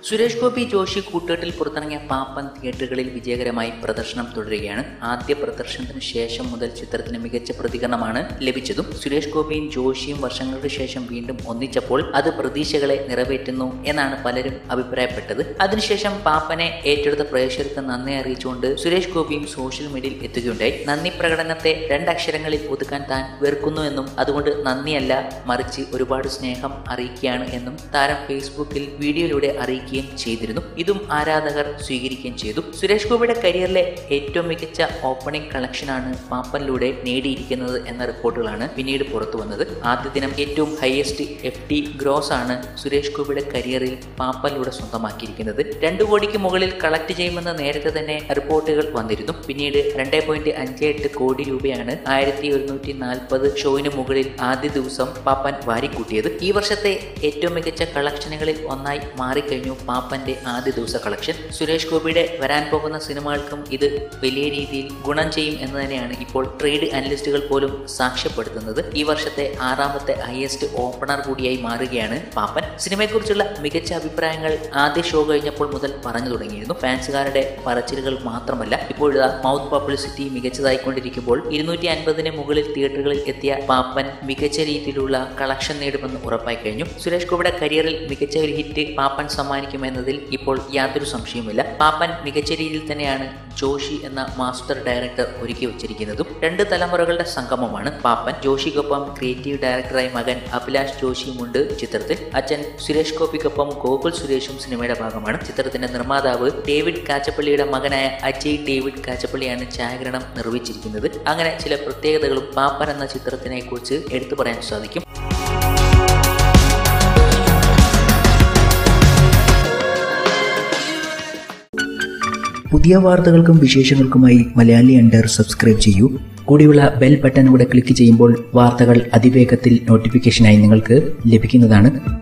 സുരേഷ് ഗോപി ജോഷി കൂട്ടുകെട്ടിൽ പുറത്തിറങ്ങിയ പാപ്പൻ തിയേറ്ററുകളിൽ വിജയകരമായി പ്രദർശനം തുടരുകയാണ് ആദ്യ പ്രദർശനത്തിന് ശേഷം മുതൽ ചിത്രത്തിന് മികച്ച പ്രതികരണമാണ് ലഭിച്ചതും സുരേഷ് ഗോപിയും ജോഷിയും വർഷങ്ങൾക്ക് ശേഷം വീണ്ടും ഒന്നിച്ചപ്പോൾ അത് പ്രതീക്ഷകളെ നിറവേറ്റുന്നു എന്നാണ് പലരും അഭിപ്രായപ്പെട്ടത് അതിനുശേഷം പാപ്പനെ ഏറ്റെടുത്ത പ്രേക്ഷകർക്ക് നന്ദി അറിയിച്ചുകൊണ്ട് സുരേഷ് ഗോപിയും സോഷ്യൽ മീഡിയയിൽ എത്തുകയുണ്ടായി നന്ദി പ്രകടനത്തെ രണ്ടക്ഷരങ്ങളിൽ ഒതുക്കാൻ താൻ വെറുക്കുന്നു എന്നും അതുകൊണ്ട് നന്ദിയല്ല മറിച്ച് ഒരുപാട് സ്നേഹം അറിയിക്കുകയാണ് എന്നും താരം ഫേസ്ബുക്കിൽ വീഡിയോയിലൂടെ അറിയിക്കുകയും ചെയ്തിരുന്നു ഇതും ആരാധകർ സ്വീകരിക്കുകയും ചെയ്തു സുരേഷ് ഗോപിയുടെ കരിയറിലെ ഏറ്റവും മികച്ച ഓപ്പണിംഗ് കളക്ഷനാണ് പാപ്പനിലൂടെ നേടിയിരിക്കുന്നത് എന്ന റിപ്പോർട്ടുകളാണ് പിന്നീട് പുറത്തു വന്നത് ആദ്യ ദിനം ഏറ്റവും ഹയസ്റ്റ് എഫ് ടി ഗ്രോസ് ആണ് സുരേഷ് ഗോപിയുടെ കരിയറിൽ പാപ്പനിലൂടെ സ്വന്തമാക്കിയിരിക്കുന്നത് രണ്ടു കോടിക്ക് മുകളിൽ കളക്ട് ചെയ്യുമെന്ന് നേരത്തെ തന്നെ റിപ്പോർട്ടുകൾ വന്നിരുന്നു പിന്നീട് രണ്ടേ പോയിന്റ് അഞ്ച് എട്ട് കോടി രൂപയാണ് ആയിരത്തി ഒരുന്നൂറ്റി നാൽപ്പത് ഷോയിന് മുകളിൽ ആദ്യ ദിവസം പാപ്പൻ വാരിക്കൂട്ടിയത് ഈ വർഷത്തെ ഏറ്റവും മികച്ച കളക്ഷനുകളിൽ ഒന്നായി മാറിക്കഴിഞ്ഞു പാപ്പന്റെ ആദ്യ ദിവസ കളക്ഷൻ സുരേഷ് ഗോപിയുടെ വരാൻ പോകുന്ന സിനിമകൾക്കും ഇത് വലിയ രീതിയിൽ ഗുണം ചെയ്യും എന്ന് തന്നെയാണ് ഇപ്പോൾ ട്രേഡ് അനലിസ്റ്റുകൾ പോലും സാക്ഷ്യപ്പെടുത്തുന്നത് ഈ വർഷത്തെ ആറാമത്തെ ഹയസ്റ്റ് ഓപ്പണർ കൂടിയായി മാറുകയാണ് പാപ്പൻ സിനിമയെക്കുറിച്ചുള്ള മികച്ച അഭിപ്രായങ്ങൾ ആദ്യ ഷോ കഴിഞ്ഞപ്പോൾ മുതൽ പറഞ്ഞു തുടങ്ങിയിരുന്നു ഫാൻസുകാരുടെ പറച്ചിലുകൾ മാത്രമല്ല ഇപ്പോഴത്തെ മൗത്ത് പബ്ലിസിറ്റി മികച്ചതായിക്കൊണ്ടിരിക്കുമ്പോൾ ഇരുന്നൂറ്റി അൻപതിന് മുകളിൽ തിയേറ്ററുകളിൽ എത്തിയ പാപ്പൻ മികച്ച രീതിയിലുള്ള കളക്ഷൻ നേടുമെന്ന് ഉറപ്പായി കഴിഞ്ഞു സുരേഷ് ഗോപിയുടെ കരിയറിൽ മികച്ച ഒരു ഹിറ്റ് പാപ്പൻ സമ്മാനിക്കുമെന്നതിൽ ഇപ്പോൾ യാതൊരു സംശയവുമില്ല പാപ്പൻ മികച്ച രീതിയിൽ തന്നെയാണ് ജോഷി എന്ന മാസ്റ്റർ ഡയറക്ടർ ഒരുക്കി വച്ചിരിക്കുന്നതും രണ്ട് തലമുറകളുടെ സംഗമമാണ് പാപ്പൻ ജോഷിക്കൊപ്പം ക്രിയേറ്റീവ് ഡയറക്ടറായി മകൻ അഭിലാഷ് ജോഷിയുമുണ്ട് ചിത്രത്തിൽ അച്ഛൻ സുരേഷ് ഗോപിക്കൊപ്പം ഗോകുൽ സുരേഷും സിനിമയുടെ ഭാഗമാണ് ചിത്രത്തിന്റെ നിർമ്മാതാവ് ഡേവിഡ് കാച്ചപ്പള്ളിയുടെ മകനായ അജയ് ഡേവിഡ് കാച്ചപ്പള്ളിയാണ് ഛായാഗ്രഹണം നിർവഹിച്ചിരിക്കുന്നത് അങ്ങനെ ചില പ്രത്യേകതകളും പാപ്പൻ എന്ന ചിത്രത്തിനെ കുറിച്ച് എടുത്തു പറയാൻ സാധിക്കും പുതിയ വാർത്തകൾക്കും വിശേഷങ്ങൾക്കുമായി മലയാളി അണ്ടർ സബ്സ്ക്രൈബ് ചെയ്യൂ കൂടിയുള്ള ബെൽ ബട്ടൺ കൂടെ ക്ലിക്ക് ചെയ്യുമ്പോൾ വാർത്തകൾ അതിവേഗത്തിൽ നോട്ടിഫിക്കേഷനായി നിങ്ങൾക്ക് ലഭിക്കുന്നതാണ്